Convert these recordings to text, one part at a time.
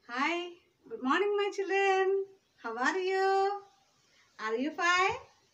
Hi, good morning, my children. How are you? Are you fine?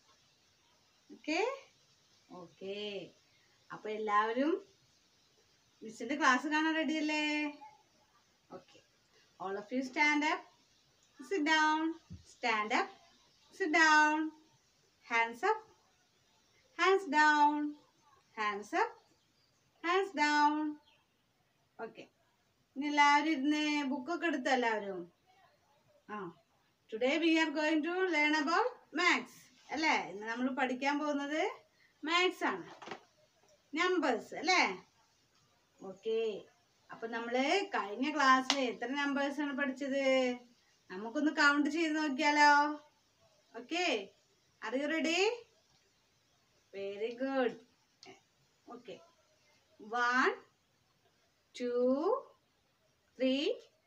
Okay? Okay. അപ്പൊ എല്ലാവരും മിസ്സിന്റെ class കാണാൻ ready അല്ലേ okay all of you stand up sit down stand up sit down hands up hands down hands up hands down okay ഇനി എല്ലാവരും ഇരുന്ന് ബുക്കൊക്കെ എടുത്തു എല്ലാവരും ആ today we are going to learn about maths അല്ലേ ഇന്ന് നമ്മൾ പഠിക്കാൻ പോകുന്നത് മാത്സ് ആണ് നമ്പേഴ്സ് അല്ലേ ഓക്കെ അപ്പൊ നമ്മള് കഴിഞ്ഞ ക്ലാസ്സിൽ എത്ര നമ്പേഴ്സ് ആണ് പഠിച്ചത് നമുക്കൊന്ന് കൗണ്ട് ചെയ്ത് നോക്കിയാലോ okay are you ready very good okay one two three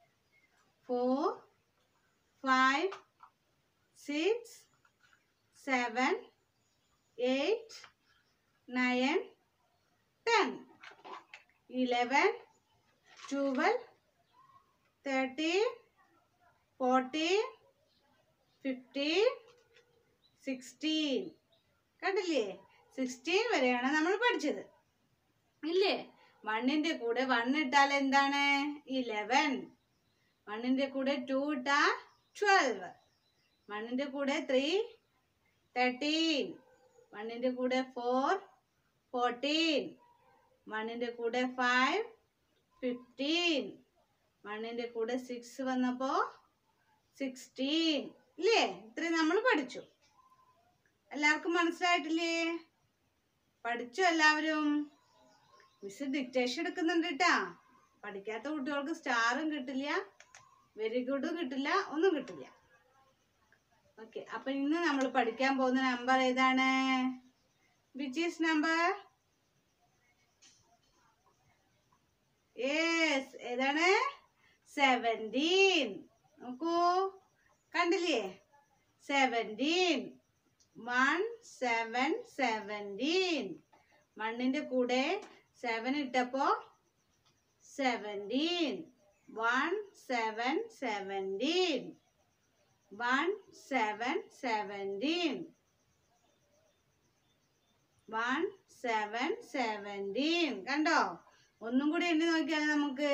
four five six seven eight nine ten eleven twelve thirteen fourteen fifteen sixteen കണ്ടില്ലേ സിക്സ്റ്റീൻ വരെയാണ് നമ്മൾ പഠിച്ചത് ഇല്ലേ വണ്ണിന്റെ കൂടെ വൺ ഇട്ടാൽ എന്താണ് ഇലവൻ വണ്ണിന്റെ കൂടെ ടു ഇട്ടാൽ ട്വൽവ് വണ്ണിന്റെ കൂടെ ത്രീ തേർട്ടീൻ വണ്ണിന്റെ കൂടെ ഫോർ ഫോർട്ടീൻ വണ്ണിന്റെ കൂടെ ഫൈവ് ഫിഫ്റ്റീൻ വണ്ണിന്റെ കൂടെ സിക്സ് വന്നപ്പോ സിക്സ്റ്റീൻ ഇല്ലേ ഇത്രയും നമ്മൾ പഠിച്ചു എല്ലാവർക്കും മനസ്സിലായിട്ടില്ലേ പഠിച്ചു എല്ലാവരും മിസ് ഡിക്റ്റേഷൻ എടുക്കുന്നുണ്ട് കേട്ടാ പഠിക്കാത്ത കുട്ടികൾക്ക് സ്റ്റാറും കിട്ടില്ല വെരി ഗുഡും കിട്ടില്ല ഒന്നും കിട്ടില്ല ഓക്കെ അപ്പൊ ഇന്ന് നമ്മൾ പഠിക്കാൻ പോകുന്ന നമ്പർ ഏതാണ് വിച്ച് ഈസ് നമ്പർ യെസ് ഏതാണ് സെവൻറ്റീൻ നോക്കൂ കണ്ടില്ലേ സെവൻറ്റീൻ വൺ സെവൻ സെവൻറ്റീൻ വണ്ണിന്റെ കൂടെ സെവൻ ഇട്ടപ്പോ seventeen one seven seventeen one seven seventeen one seven seventeen കണ്ടോ ഒന്നും കൂടി എണ്ണി നോക്കിയാൽ നമുക്ക്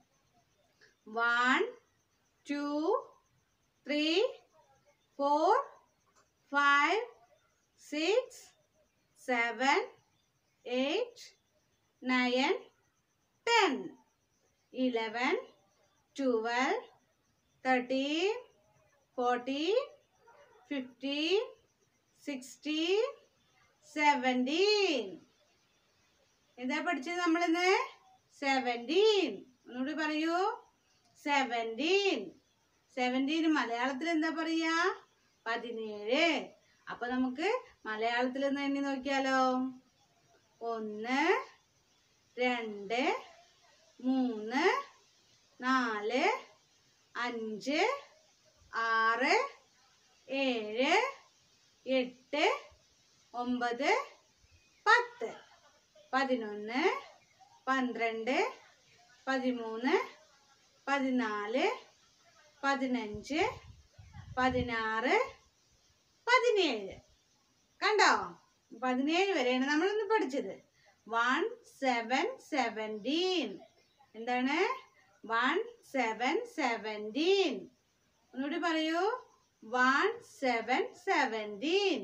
one two three four five six seven eight nine ten eleven twelve thirteen fourteen fifteen sixteen seventeen എന്താ പഠിച്ചത് നമ്മളിന്ന് സെവൻറ്റീൻ ഒന്നുകൂടി പറയൂ സെവൻറ്റീൻ സെവൻറ്റീൻ മലയാളത്തിൽ എന്താ പറയാ പതിനേഴ് അപ്പൊ നമുക്ക് മലയാളത്തിൽ ഒന്ന് എണ്ണി നോക്കിയാലോ ഒന്ന് രണ്ട് മൂന്ന് നാല് അഞ്ച് ആറ് ഏഴ് എട്ട് ഒമ്പത് പത്ത് പതിനൊന്ന് പന്ത്രണ്ട് പതിമൂന്ന് പതിനാല് പതിനഞ്ച് പതിനാറ് പതിനേഴ് കണ്ടോ പതിനേഴ് വരെയാണ് നമ്മളിന്ന് പഠിച്ചത് വൺ സെവൻ സെവൻറ്റീൻ എന്താണ് വൺ സെവൻ സെവൻറ്റീൻ ഒന്നുകൂടി പറയൂ വൺ സെവൻ സെവൻറ്റീൻ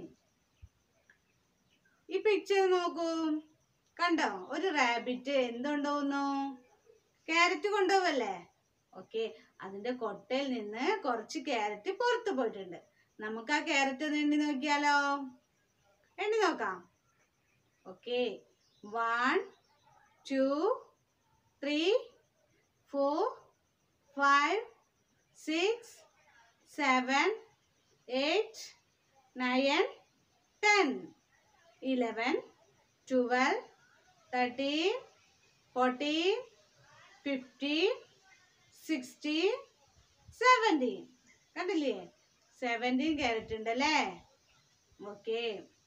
ഈ പിക്ചർ നോക്കൂ കണ്ടോ ഒരു റാബിറ്റ് എന്തുണ്ടോന്നു ക്യാരറ്റ് കൊണ്ടുപോവല്ലേ ഓക്കെ അതിന്റെ കൊട്ടയിൽ നിന്ന് കുറച്ച് ക്യാരറ്റ് പുറത്തു പോയിട്ടുണ്ട് നമുക്ക് ആ ക്യാരറ്റ് ഒന്ന് എണ്ണി നോക്കിയാലോ എണ്ണി നോക്കാം okay one two three four five six seven eight nine ten eleven twelve thirteen fourteen fifteen sixteen seventeen കണ്ടില്ലേ സെവൻറ്റീൻ ക്യാരറ്റ് ഉണ്ട് അല്ലേ ഓക്കെ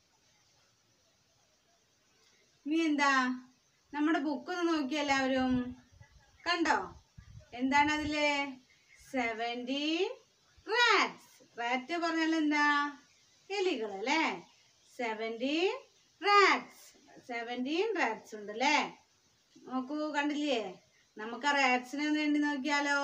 ഇനി എന്താ നമ്മുടെ ബുക്ക് ഒന്ന് നോക്കി എല്ലാവരും കണ്ടോ എന്താണ് അതില് സെവൻറ്റീൻ റാറ്റ്സ് റാറ്റ് പറഞ്ഞാൽ എന്താ എലികൾ അല്ലേ സെവൻറ്റീൻ റാറ്റ്സ് സെവൻറ്റീൻ റാറ്റ്സ് ഉണ്ട് അല്ലേ നോക്കൂ കണ്ടില്ലേ നമുക്ക് ആ റാറ്റ്സിനെ ഒന്ന് എണ്ണി നോക്കിയാലോ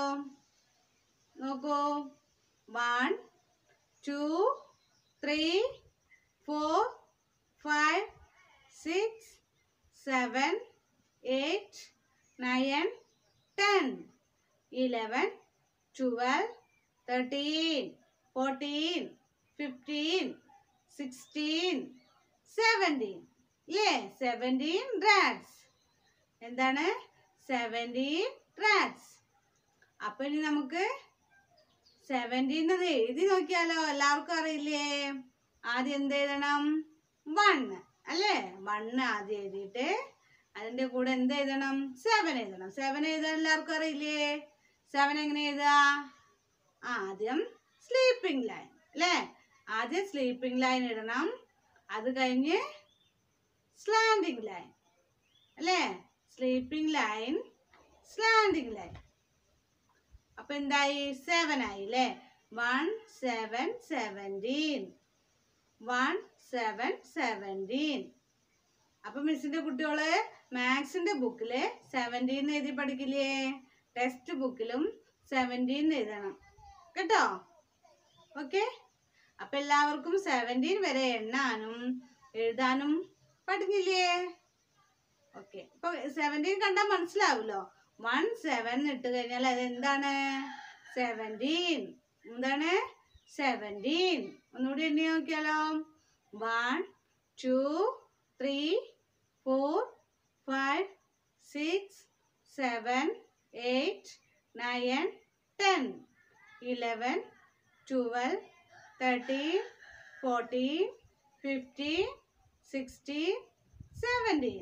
നോക്കൂ one two three four five six seven eight nine ten eleven twelve thirteen fourteen fifteen sixteen seventeen ഇല്ലേ സെവൻറ്റീൻ റാറ്റ്സ് എന്താണ് സെവൻറ്റീൻ റാറ്റ്സ് അപ്പൊ ഇനി നമുക്ക് സെവൻറ്റീൻ അത് എഴുതി നോക്കിയാലോ എല്ലാവർക്കും അറിയില്ലേ ആദ്യം എന്ത് എഴുതണം വൺ അല്ലേ വണ്ണ് ആദ്യം എഴുതിയിട്ട് അതിന്റെ കൂടെ എന്ത് എഴുതണം സെവൻ എഴുതണം സെവൻ എഴുതാൻ എല്ലാവർക്കും അറിയില്ലേ സെവൻ എങ്ങനെ എഴുതുക ആദ്യം സ്ലീപ്പിംഗ് ലൈൻ അല്ലേ ആദ്യം സ്ലീപ്പിംഗ് ലൈൻ ഇടണം അത് കഴിഞ്ഞ് സ്ലാൻഡിങ് ലൈൻ അല്ലേ സ്ലീപ്പിംഗ് ലൈൻ സ്ലാൻഡിങ് ലൈൻ അപ്പൊ എന്തായി സെവൻ ആയി അല്ലേ one seven seventeen one seven seventeen അപ്പൊ മിസ്സിന്റെ കുട്ടികള് മാത്സിന്റെ ബുക്കില് സെവൻറ്റീൻ എഴുതി പഠിക്കില്ലേ ടെക്സ്റ്റ് ബുക്കിലും സെവൻറ്റീൻ എഴുതണം കേട്ടോ ഓക്കെ അപ്പൊ എല്ലാവർക്കും സെവൻറ്റീൻ വരെ എണ്ണാനും എഴുതാനും പഠിക്കില്ലേ ഓക്കെ ഇപ്പൊ സെവൻറ്റീൻ കണ്ടാൽ മനസ്സിലാവുമല്ലോ വൺ സെവൻ ഇട്ട് കഴിഞ്ഞാൽ അത് എന്താണ് സെവൻറ്റീൻ എന്താണ് സെവൻറ്റീൻ ഒന്നുകൂടി എണ്ണി നോക്കിയാലോ one two three four five six seven eight nine ten eleven twelve thirteen fourteen fifteen sixteen seventeen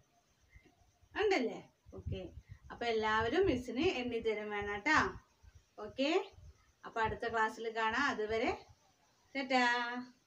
ഉണ്ടല്ലേ ഓക്കെ അപ്പൊ എല്ലാവരും മിസ്സിന് എണ്ണി തരും വേണം കേട്ടാ ഓക്കെ അപ്പൊ അടുത്ത ക്ലാസ്സിൽ കാണാം അതുവരെ ടാറ്റാ